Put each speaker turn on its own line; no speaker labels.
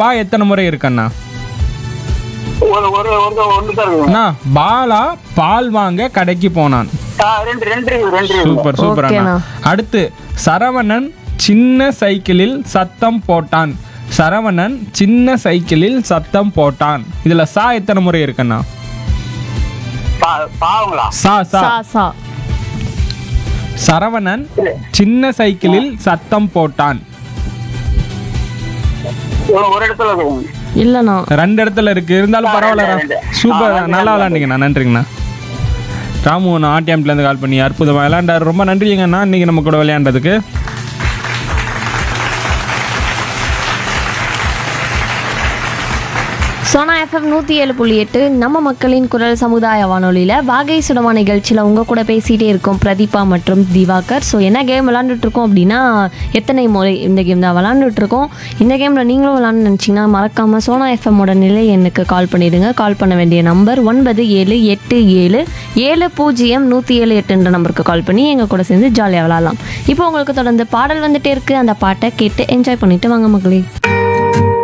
பா எத்தனை முறை இருக்கண்ணா
ஒரு ஒரு ஒரு ஒன்று தான் இருக்கு
அண்ணா பாலா பால் வாங்க கடைக்கு போனான்
ஆ, ரெண்டு ரெண்டு இருக்கு, ரெண்டு இருக்கு.
சூப்பர் சூப்பர் அண்ணா
ஓகேண்ணா.
அடுத்து சரவணன் சின்ன சைக்கிளில் சத்தம் போட்டான் சரவணன் சின்ன சைக்கிளில் சத்தம் போட்டான் இதுல சா எத்தனை முறை இருக்குண்ணா
பா- பாவங்களா
சா சா
சா சா
சரவணன் சின்ன சைக்கிளில் சத்தம் போட்டான்
ஒரு ஒரு இடத்துல இருக்கு
இல்லைண்ணா
ரெண்டு இடத்துல இருக்கு இருந்தாலும் பரவாயில்ல ரா-
ரெண்டு.
சூப்பர்
ஆ, ரெண்டு,
நல்லா
ரெண்டு.
விளாண்டிங்கண்ணா நன்றிங்கண்ணா ராமு நான் ஆர்டிஎம்ல இருந்து கால் பண்ணி அற்புதமாக விளையாண்டாரு ரொம்ப நன்றிங்கண்ணா இன்னைக்கு நம்ம கூட விளையாண்டதுக்கு
சோனா எஃப்எம் நூற்றி ஏழு புள்ளி எட்டு நம்ம மக்களின் குரல் சமுதாய வானொலியில் வாகை சுடமா நிகழ்ச்சியில் உங்கள் கூட பேசிகிட்டே இருக்கோம் பிரதீபா மற்றும் திவாகர் ஸோ என்ன கேம் விளாண்டுட்டு இருக்கோம் அப்படின்னா எத்தனை முறை இந்த கேம் தான் விளாண்டுட்டு இருக்கோம் இந்த கேமில் நீங்களும் விளாண்டு நினச்சிங்கன்னா மறக்காமல் சோனா எஃப்எம்மோட நிலை எண்ணுக்கு கால் பண்ணிடுங்க கால் பண்ண வேண்டிய நம்பர் ஒன்பது ஏழு எட்டு ஏழு ஏழு பூஜ்ஜியம் நூற்றி ஏழு எட்டுன்ற நம்பருக்கு கால் பண்ணி எங்கள் கூட சேர்ந்து ஜாலியாக விளாட்லாம் இப்போ உங்களுக்கு தொடர்ந்து பாடல் வந்துட்டே இருக்குது அந்த பாட்டை கேட்டு என்ஜாய் பண்ணிட்டு வாங்க மக்களே